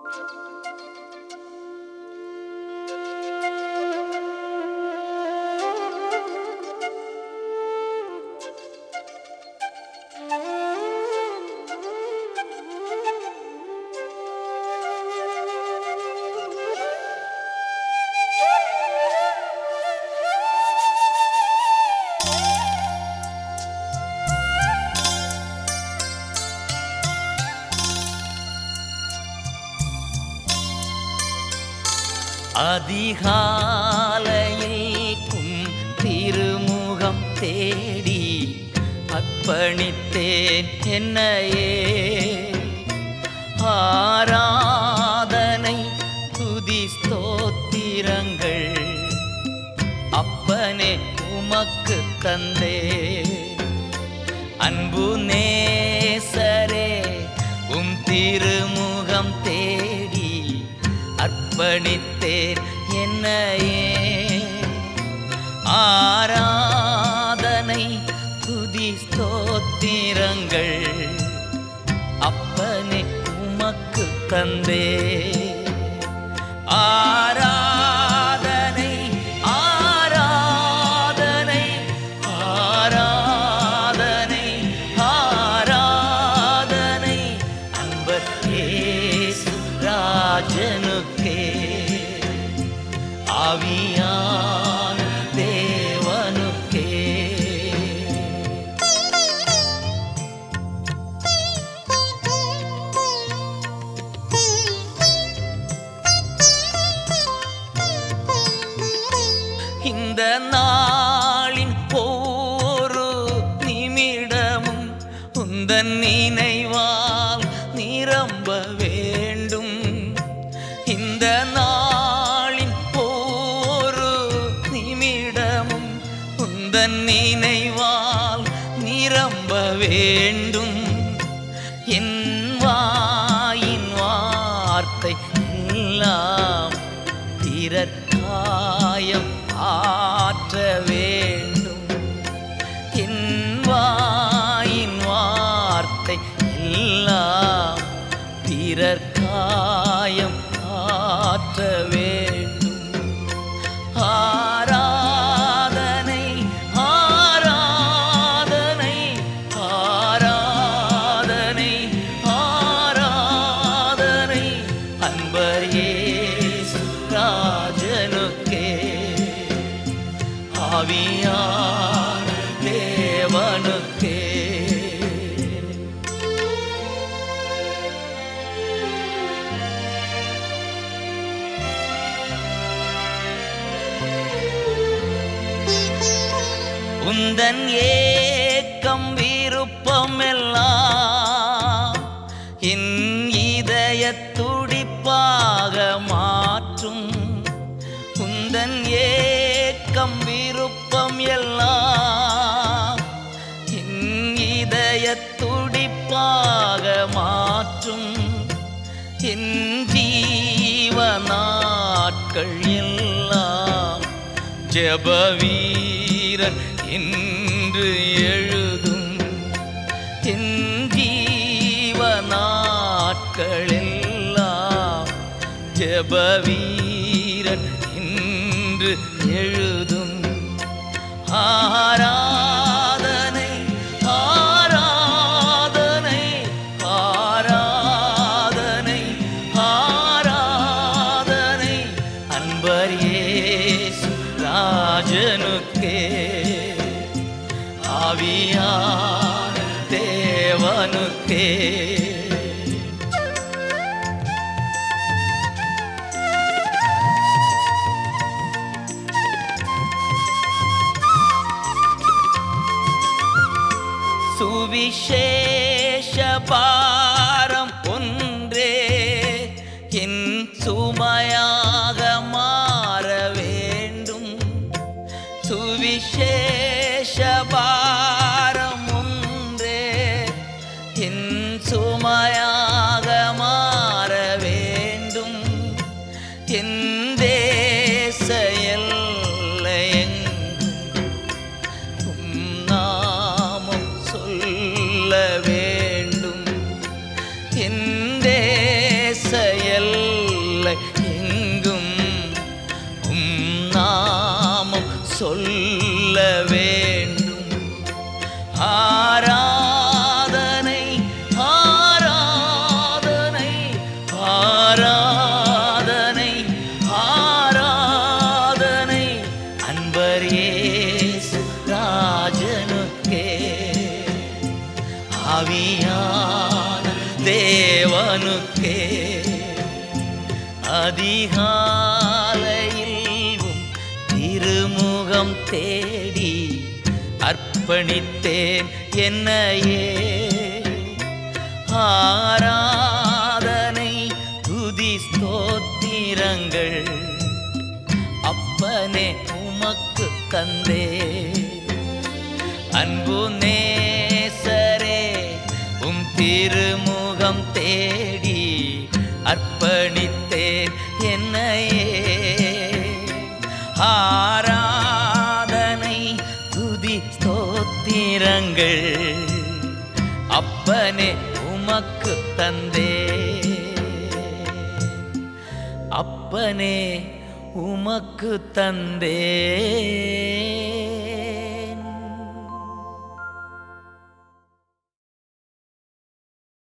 அதிகாலையில் கும் திருமுகம் தேடி அர்ப்பணித்தேன் என்னையே ஆராதனை துதி ஸ்தோத்திரங்கள் அப்பனே உமக்கு தந்தே அன்பு நேசரே உம் திருமுகம் தேடி அர்ப்பணித்தேன் என்னையே ஆராதனை துதி ஸ்தோத்திரங்கள் அப்பனே உமக்கு தந்தே ஆராதனை ஆராதனை ஆராதனை ஆராதனை அன்பர் இயேசு ராஜனுக்கே ஆவியான தேவனுக்கே இந்த நாளின் ஒவ்வொரு நிமிடமும் உந்தன் நினைவால் நிரம்ப வேண்டும் இந்த நாளின் ஒவ்வொரு நிமிடமும் உந்தன் நினைவால் நிரம்ப வேண்டும் என் வாயின் வார்த்தை எல்லாம் பிறர்காயம் ஆற்ற வேண்டும் என் வாயின் வார்த்தை எல்லாம் பிறர்காயம் ஆற்ற வேண்டும் ஆராதனை ஆராதனை ஆராதனை ஆராதனை அன்பர் இயேசு ராஜனுக்கே ஆவியான தேவனுக்கே உந்தன் ஏக்கம் விருப்பம் எல்லாம் என் இதய துடிப்பாக மாற்றும் உந்தன் ஏக்கம் விருப்பம் எல்லாம் என் இதய துடிப்பாக மாற்றும் என் ஜீவ நாட்கள் எல்லாம் ஜெப வீரன் என்று எழுதும் என் ஜீவ நாட்களெல்லாம் ஜெப வீரன் என்று எழுதும் ஆராதனை ஆராதனை ஆராதனை ஆராதனை அன்பர் இயேசு ராஜனுக்கே ஆவியான தேவனுக்கே சுவிசேஷ பாரம் ஒன்றே என் சுமையாக மாற வேண்டும் சுவிசேஷ பாரம் ஒன்றே என் சுமையாக மாற வேண்டும் என் தேச எல்லையெங்கும் உம் நாமம் சொல்ல வேண்டும் என் தேச எல்லை சொல்ல வேண்டும் ஆராதனை ஆராதனை ஆராதனை ஆராதனை அன்பர் இயேசு ராஜனுக்கே ஆவியான தேவனுக்கே அதிகாலையில் உம் திருமுகம் தேடி அர்ப்பணித்தேன் என்னையே ஆராதனை துதி ஸ்தோத்திரங்கள் அப்பனே உமக்கு தந்தே அன்பு நேசரே உம் திருமுகம் தேடி அர்ப்பணித்தேன் என்னையே ஆராதனை துதி ஸ்தோத்திரங்கள் அப்பனே உமக்கு தந்தே அப்பனே உமக்கு தந்தே